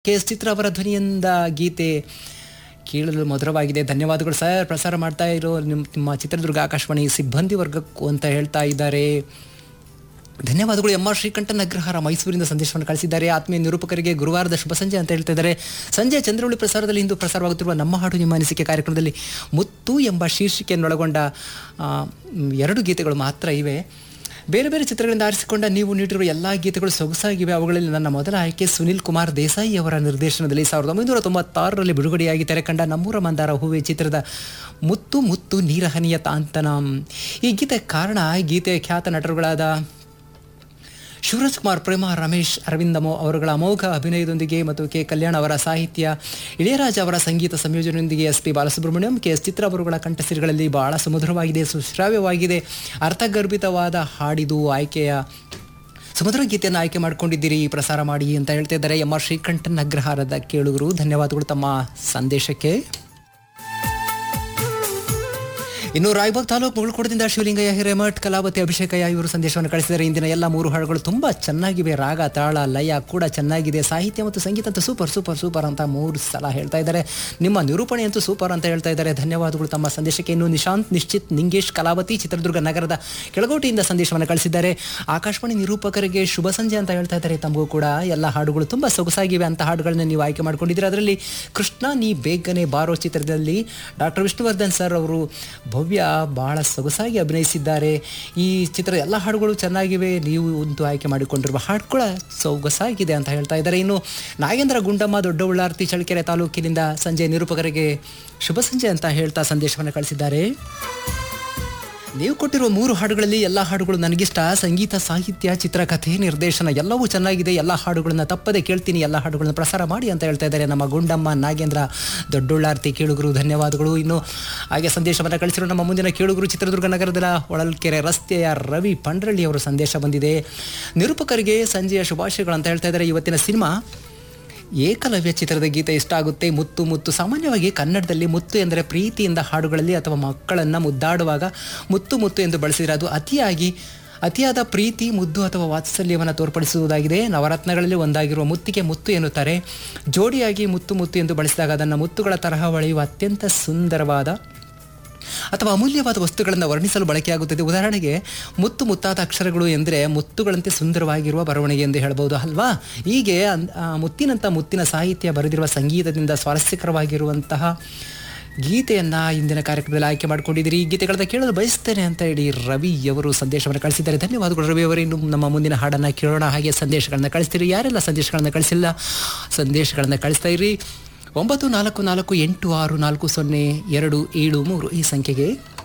K S ಚಿತ್ರ ಅವರ ಧ್ವನಿಯಿಂದ ಗೀತೆ ಕೇಳಲು ಮಧುರವಾಗಿದೆ ಧನ್ಯವಾದಗಳು ಸರ್ ಪ್ರಸಾರ ಮಾಡ್ತಾ ಇರೋ ನಿಮ್ಮ ನಿಮ್ಮ ಚಿತ್ರದುರ್ಗ ಆಕಾಶವಾಣಿ ಸಿಬ್ಬಂದಿ ವರ್ಗಕ್ಕೂ ಅಂತ ಹೇಳ್ತಾ ಇದ್ದಾರೆ ಧನ್ಯವಾದಗಳು ಎಂ ಆರ್ ಶ್ರೀಕಂಠನ್ ಅಗ್ರಹಾರ ಮೈಸೂರಿನ ಸಂದೇಶವನ್ನು ಕಳಿಸಿದ್ದಾರೆ ಆತ್ಮೀಯ ನಿರೂಪಕರಿಗೆ ಗುರುವಾರದ ಶುಭ ಸಂಜೆ ಅಂತ ಹೇಳ್ತಾ ಇದ್ದಾರೆ ಸಂಜೆ ಚಂದ್ರವಳ್ಳಿ ಪ್ರಸಾರದಲ್ಲಿ ಇಂದು ಪ್ರಸಾರವಾಗುತ್ತಿರುವ ನಮ್ಮ ಹಾಡು ನಿಮ್ಮ ಅನಿಸಿಕೆ ಕಾರ್ಯಕ್ರಮದಲ್ಲಿ ಮುತ್ತು ಎಂಬ ಶೀರ್ಷಿಕೆಯನ್ನೊಳಗೊಂಡ ಆ, ಮ್, ಎರಡು ಗೀತೆಗಳು ಮಾತ್ರ ಇವೆ ಬೇರೆ ಬೇರೆ ಚಿತ್ರಗಳಿಂದ ಆರಿಸಿಕೊಂಡ ನೀವು ನೀಡಿರುವ ಎಲ್ಲ ಗೀತೆಗಳು ಸೊಗಸಾಗಿವೆ ಅವುಗಳಲ್ಲಿ ನನ್ನ ಮೊದಲ ಆಯ್ಕೆ ಸುನಿಲ್ ಕುಮಾರ್ ದೇಸಾಯಿ ಅವರ ನಿರ್ದೇಶನದಲ್ಲಿ ಸಾವಿರದ ಒಂಬೈನೂರ ತೊಂಬತ್ತಾರರಲ್ಲಿ ಬಿಡುಗಡೆಯಾಗಿ ತೆರೆಕಂಡ ನಮ್ಮೂರ ಮಂದಾರ ಹೂವೆ ಚಿತ್ರದ ಮುತ್ತು ಮುತ್ತು ನೀರಹನಿಯ ತಾಂತನಂ ಈ ಗೀತೆ ಕಾರಣ ಈ ಗೀತೆಯ ಖ್ಯಾತ ನಟರುಗಳಾದ ಶಿವರಾಜ್ ಕುಮಾರ್ ಪ್ರೇಮ ರಮೇಶ್ ಅರವಿಂದಮೋ ಅವರುಗಳ ಅಮೋಘ ಅಭಿನಯದೊಂದಿಗೆ ಮತ್ತು ಕೆ ಕಲ್ಯಾಣ್ ಅವರ ಸಾಹಿತ್ಯ ಇಳೆಯರಾಜ ಅವರ ಸಂಗೀತ ಸಂಯೋಜನೆಯೊಂದಿಗೆ S P Balasubrahmanyam K S Chitra ಅವರುಗಳ ಕಂಠಸಿರಿಗಳಲ್ಲಿ ಬಹಳ ಸುಮಧುರವಾಗಿದೆ ಸುಶ್ರಾವ್ಯವಾಗಿದೆ ಅರ್ಥಗರ್ಭಿತವಾದ ಹಾಡಿದು ಆಯ್ಕೆಯ ಸುಮಧುರ ಗೀತೆಯನ್ನು ಆಯ್ಕೆ ಮಾಡ್ಕೊಂಡಿದ್ದೀರಿ ಪ್ರಸಾರ ಮಾಡಿ ಅಂತ ಹೇಳ್ತಾ ಇದ್ದಾರೆ ಎಂ ಆರ್ ಶ್ರೀಕಂಠನ್ ಅಗ್ರಹಾರದ ಕೇಳುಗರು ಧನ್ಯವಾದಗಳು ತಮ್ಮ ಸಂದೇಶಕ್ಕೆ ಇನ್ನು ರಾಯಬಾಗ್ ತಾಲೂಕು ಮುಗಳಕೋಟದಿಂದ ಶಿವಲಿಂಗಯ್ಯ ಹಿರೇಮಠ್ ಕಲಾವತಿ ಅಭಿಷೇಕಯ್ಯ ಇವರು ಸಂದೇಶವನ್ನು ಕಳಿಸಿದ್ದಾರೆ ಇಂದಿನ ಎಲ್ಲ ಮೂರು ಹಾಡುಗಳು ತುಂಬ ಚೆನ್ನಾಗಿವೆ ರಾಗ ತಾಳ ಲಯ ಕೂಡ ಚೆನ್ನಾಗಿದೆ ಸಾಹಿತ್ಯ ಮತ್ತು ಸಂಗೀತ ಅಂತೂ ಸೂಪರ್ ಸೂಪರ್ ಸೂಪರ್ ಅಂತ ಮೂರು ಸಲ ಹೇಳ್ತಾ ಇದ್ದಾರೆ ನಿಮ್ಮ ನಿರೂಪಣೆ ಅಂತೂ ಸೂಪರ್ ಅಂತ ಹೇಳ್ತಾ ಇದ್ದಾರೆ ಧನ್ಯವಾದಗಳು ತಮ್ಮ ಸಂದೇಶಕ್ಕೆ ಇನ್ನು ನಿಶಾಂತ್ ನಿಶ್ಚಿತ್ ನಿಂಗೇಶ್ ಕಲಾವತಿ ಚಿತ್ರದುರ್ಗ ನಗರದ ಕೆಳಗೋಟೆಯಿಂದ ಸಂದೇಶವನ್ನು ಕಳಿಸಿದ್ದಾರೆ ಆಕಾಶವಾಣಿ ನಿರೂಪಕರಿಗೆ ಶುಭ ಸಂಜೆ ಅಂತ ಹೇಳ್ತಾ ಇದ್ದಾರೆ ತಮಗೂ ಕೂಡ ಎಲ್ಲ ಹಾಡುಗಳು ತುಂಬ ಸೊಗಸಾಗಿವೆ ಅಂತ ಹಾಡುಗಳನ್ನ ನೀವು ಆಯ್ಕೆ ಮಾಡ್ಕೊಂಡಿದ್ದೀರಿ ಅದರಲ್ಲಿ ಕೃಷ್ಣ ನೀ ಬೇಗನೆ ಬಾರೋ ಚಿತ್ರದಲ್ಲಿ ಡಾಕ್ಟರ್ ವಿಷ್ಣುವರ್ಧನ್ ಸರ್ ಅವರು ಭವ್ಯ ಬಹಳ ಸೊಗಸಾಗಿ ಅಭಿನಯಿಸಿದ್ದಾರೆ ಈ ಚಿತ್ರದ ಎಲ್ಲ ಹಾಡುಗಳು ಚೆನ್ನಾಗಿವೆ ನೀವು ಒಂದು ಆಯ್ಕೆ ಮಾಡಿಕೊಂಡಿರುವ ಹಾಡು ಕೂಡ ಸೊಗಸಾಗಿದೆ ಅಂತ ಹೇಳ್ತಾ ಇದ್ದಾರೆ ಇನ್ನು ನಾಗೇಂದ್ರ ಗುಂಡಮ್ಮ ದೊಡ್ಡ ಉಳ್ಳಾರ್ತಿ ಚಳ್ಳಕೆರೆ ತಾಲೂಕಿನಿಂದ ಸಂಜೆ ನಿರೂಪಕರಿಗೆ ಶುಭ ಸಂಜೆ ಅಂತ ಹೇಳ್ತಾ ಸಂದೇಶವನ್ನು ಕಳಿಸಿದ್ದಾರೆ ನೀವು ಕೊಟ್ಟಿರುವ ಮೂರು ಹಾಡುಗಳಲ್ಲಿ ಎಲ್ಲ ಹಾಡುಗಳು ನನಗಿಷ್ಟ ಸಂಗೀತ ಸಾಹಿತ್ಯ ಚಿತ್ರಕಥೆ ನಿರ್ದೇಶನ ಎಲ್ಲವೂ ಚೆನ್ನಾಗಿದೆ ಎಲ್ಲ ಹಾಡುಗಳನ್ನ ತಪ್ಪದೆ ಕೇಳ್ತೀನಿ ಎಲ್ಲ ಹಾಡುಗಳನ್ನ ಪ್ರಸಾರ ಮಾಡಿ ಅಂತ ಹೇಳ್ತಾ ಇದ್ದಾರೆ ನಮ್ಮ ಗುಂಡಮ್ಮ ನಾಗೇಂದ್ರ ದೊಡ್ಡೊಳ್ಳಾರ್ತಿ ಕೇಳುಗರು ಧನ್ಯವಾದಗಳು ಇನ್ನು ಹಾಗೆ ಸಂದೇಶವನ್ನು ಕಳಿಸಿರೋ ನಮ್ಮ ಮುಂದಿನ ಕೇಳುಗರು ಚಿತ್ರದುರ್ಗ ನಗರದ ಹೊಳಲ್ಕೆರೆ ರಸ್ತೆಯ ರವಿ ಪಂಡ್ರಳ್ಳಿ ಅವರ ಸಂದೇಶ ಬಂದಿದೆ ನಿರೂಪಕರಿಗೆ ಸಂಜೆಯ ಶುಭಾಶಯಗಳು ಅಂತ ಹೇಳ್ತಾ ಇದ್ದಾರೆ ಇವತ್ತಿನ ಸಿನಿಮಾ ಏಕಲವ್ಯ ಚಿತ್ರದ ಗೀತೆ ಇಷ್ಟ ಆಗುತ್ತೆ ಮುತ್ತು ಮುತ್ತು ಸಾಮಾನ್ಯವಾಗಿ ಕನ್ನಡದಲ್ಲಿ ಮುತ್ತು ಎಂದರೆ ಪ್ರೀತಿಯಿಂದ ಹಾಡುಗಳಲ್ಲಿ ಅಥವಾ ಮಕ್ಕಳನ್ನು ಮುದ್ದಾಡುವಾಗ ಮುತ್ತು ಮುತ್ತು ಎಂದು ಬಳಸಿದರೆ ಅದು ಅತಿಯಾಗಿ ಅತಿಯಾದ ಪ್ರೀತಿ ಮುದ್ದು ಅಥವಾ ವಾತ್ಸಲ್ಯವನ್ನು ತೋರ್ಪಡಿಸುವುದಾಗಿದೆ ನವರತ್ನಗಳಲ್ಲಿ ಒಂದಾಗಿರುವ ಮುತ್ತಿಗೆ ಮುತ್ತು ಎನ್ನುತ್ತಾರೆ ಜೋಡಿಯಾಗಿ ಮುತ್ತು ಮುತ್ತು ಎಂದು ಬಳಸಿದಾಗ ಅದನ್ನು ಮುತ್ತುಗಳ ತರಹ ಹೊಳೆಯುವ ಅತ್ಯಂತ ಸುಂದರವಾದ ಅಥವಾ ಅಮೂಲ್ಯವಾದ ವಸ್ತುಗಳನ್ನು ವರ್ಣಿಸಲು ಬಳಕೆಯಾಗುತ್ತದೆ ಉದಾಹರಣೆಗೆ ಮುತ್ತು ಮುತ್ತಾದ ಅಕ್ಷರಗಳು ಎಂದರೆ ಮುತ್ತುಗಳಂತೆ ಸುಂದರವಾಗಿರುವ ಬರವಣಿಗೆ ಎಂದು ಹೇಳಬಹುದು ಅಲ್ವಾ ಹೀಗೆ ಅನ್- ಆ ಮುತ್ತಿನಂಥ ಮುತ್ತಿನ ಸಾಹಿತ್ಯ ಬರೆದಿರುವ ಸಂಗೀತದಿಂದ ಸ್ವಾರಸ್ಯಕರವಾಗಿರುವಂತಹ ಗೀತೆಯನ್ನ ಇಂದಿನ ಕಾರ್ಯಕ್ರಮದಲ್ಲಿ ಆಯ್ಕೆ ಮಾಡ್ಕೊಂಡಿದ್ದೀರಿ ಈ ಗೀತೆಗಳನ್ನ ಕೇಳಲು ಬಯಸ್ತೇನೆ ಅಂತ ಹೇಳಿ ರವಿ ಅವರು ಸಂದೇಶವನ್ನು ಕಳಿಸಿದ್ದಾರೆ ಧನ್ಯವಾದಗಳು ರವಿ ಅವರು ಇನ್ನು ನಮ್ಮ ಮುಂದಿನ ಹಾಡನ್ನು ಕೇಳೋಣ ಹಾಗೆ ಸಂದೇಶಗಳನ್ನ ಕಳಿಸ್ತೀರಿ ಯಾರೆಲ್ಲ ಸಂದೇಶಗಳನ್ನ ಕಳಿಸಿಲ್ಲ ಸಂದೇಶಗಳನ್ನ ಕಳಿಸ್ತಾ ಇರಿ ಒಂಬತ್ತು ನಾಲ್ಕು ನಾಲ್ಕು ಎಂಟು ಆರು ನಾಲ್ಕು ಸೊನ್ನೆ ಎರಡು ಏಳು ಮೂರು ಈ ಸಂಖ್ಯೆಗೆ